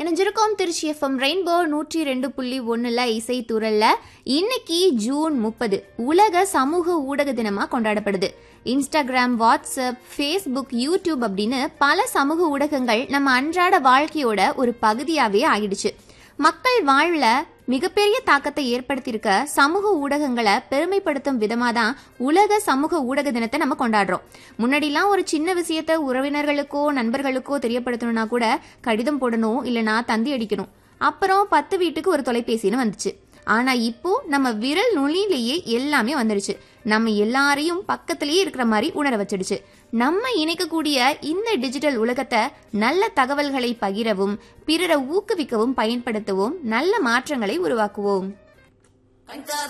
இணைஞ்சிருக்கோம் Trichy FM rainbow நூற்றி ரெண்டு புள்ளி ஒன்றில் இசை துறல்ல இன்னைக்கு ஜூன் முப்பது உலக சமூக ஊடக தினமா கொண்டாடப்படுது இன்ஸ்டாகிராம் வாட்ஸ்அப் ஃபேஸ்புக் யூடியூப் அப்படின்னு பல சமூக ஊடகங்கள் நம்ம அன்றாட வாழ்க்கையோட ஒரு பகுதியாவே ஆகிடுச்சு மக்கள் வாழ்ல மிகப்பெரிய தாக்கத்தை ஏற்படுத்தியிருக்க சமூக ஊடகங்களை பெருமைப்படுத்தும் விதமா தான் உலக சமூக ஊடக தினத்தை நம்ம கொண்டாடுறோம் முன்னாடிலாம் ஒரு சின்ன விஷயத்த உறவினர்களுக்கோ நண்பர்களுக்கோ தெரியப்படுத்தணும்னா கூட கடிதம் போடணும் இல்லனா தந்தி அடிக்கணும் அப்புறம் பத்து வீட்டுக்கு ஒரு தொலைபேசின்னு வந்துச்சு ஆனா இப்போ நம்ம விரல் நுனியிலேயே எல்லாமே வந்துடுச்சு நம்ம எல்லாரையும் பக்கத்திலேயே இருக்கிற மாதிரி உணர வச்சிடுச்சு நம்ம இணைக்கக்கூடிய இந்த டிஜிட்டல் உலகத்தை நல்ல தகவல்களை பகிரவும் பிறரை ஊக்குவிக்கவும் பயன்படுத்தவும் நல்ல மாற்றங்களை உருவாக்குவோம்